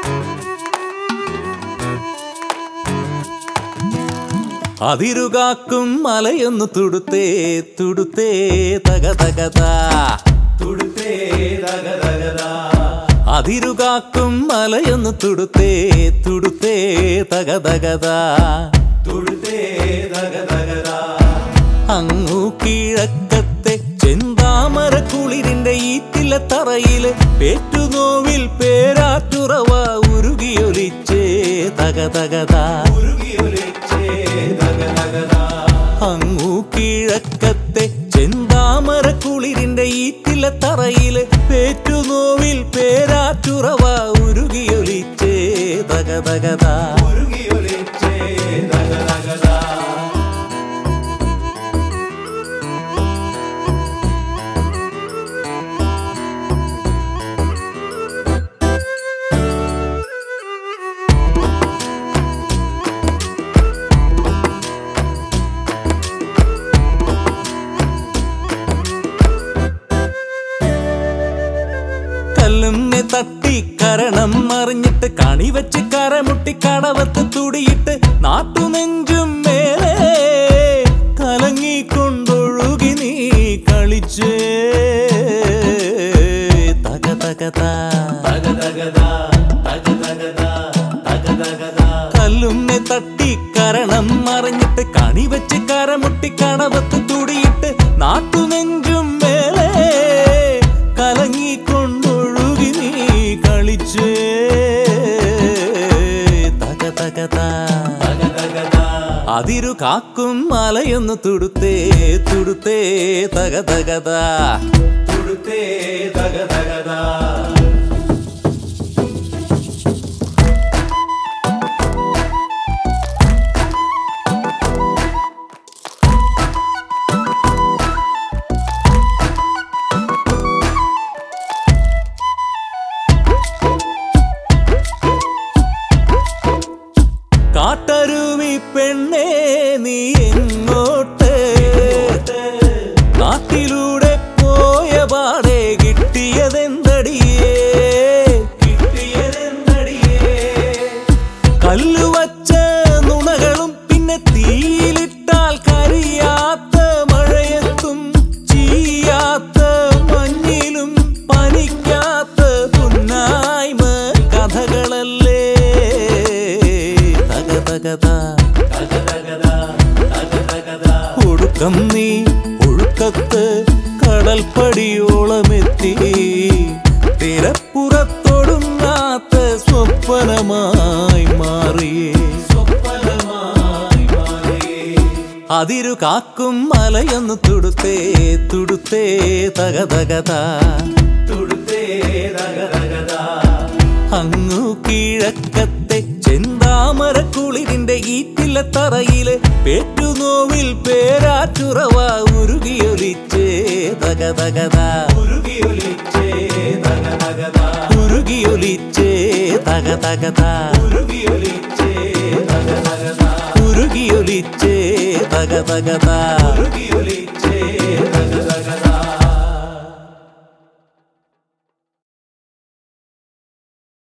അതിരുകാക്കും മലയൊന്ന് തുടുത്തേ തുടുത്തേ തക തകതാ തുടുത്തേ തക തകതാ അതിരുകാക്കും മലയൊന്ന് തുടുത്തേ തുടുത്തേ തക തകതാ തുടുത്തേ തക തകതാ അങ്ങു കിഴക്കത്തെ ചെന്താമര കുളിരിന്റെ ഈറ്റില തറയില് പേറ്റുനോവിൽ പേരാറ്റുറവ ഉരുകിയൊലിച്ചേ തക തകതാ അങ്ങു കിഴക്കത്തെ ചെന്താമര കുളിരിന്റെ ഈറ്റില തറയില് പേറ്റുനോവിൽ പേരാറ്റുറവ ഉരുകിയൊലിച്ചേ തക തകതാ കല്ലുന്നെ തട്ടി കരണം മറിഞ്ഞിട്ട് കണി വെച്ച് കരമുട്ടി കടവത്ത് തുടിയിട്ട് നാട്ടുനെഞ്ചും മേലെ കലങ്ങിക്കൊണ്ടൊഴുകി നീ കളിച്ചേ തക തകതാ കല്ലുന്നെ തട്ടി കരണം മറിഞ്ഞിട്ട് കണി വെച്ച് കരമുട്ടി കടവത്ത് തുടിയിട്ട് നാട്ടുനെഞ്ചും മേലെ കലങ്ങിക്കൊണ്ടൊഴുകി നീ കളിച്ചേ തക തകതാ അതിരു കാക്കും മലയൊന്ന് തുടുത്തേ തുടുത്തേ തക തകതാ തുടുത്തേ തക തകതാ കാട്ടരുവി പെണ്ണേ നീ എങ്ങോട്ട് നാട്ടിലൂടെ പോയ പാടെ കിട്ടിയതെന്തടിയേ കിട്ടിയതെന്തടിയേ കല്ലുവച്ച നുണകളും പിന്നെ തീയിലിട്ടാൽ കരിയാത്ത മഴയത്തും ചീയാത്ത മഞ്ഞിലും പനിക്കാത്ത പുന്നായ്മ കഥകളല്ലേ തക തകതാ ഒടുക്കം നീ ഒഴുക്കത്ത് കടൽപ്പടിയോളമെത്തി തിരപ്പുറത്തൊടുങ്ങാത്ത സ്വപ്നമായി മാറിയേ സ്വപ്നമായി മാറിയേ അതിരു കാക്കും മലയൊന്ന് തുടുത്തേ തുടുത്തേ തക തകതാ തുടുത്തേ തക തകതാ അങ്ങു കിഴക്കത്തെ ചെന്താമര കുളിരിന്റെ ഈറ്റില തറയില് പേറ്റുനോവിൽ പേരാറ്റുറവ ഉരുകിയൊലിച്ചേ തക തകതാ ഉരുകിയൊലിച്ചേ തക തകതാ ഉരുകിയൊലിച്ചേ തക തകതാ ഉരുകിയൊലിച്ചേ തക തകതാ ഉരുകിയൊലിച്ചേ തക തകതാ ഉരുകിയൊലിച്ചേ തക തകതാ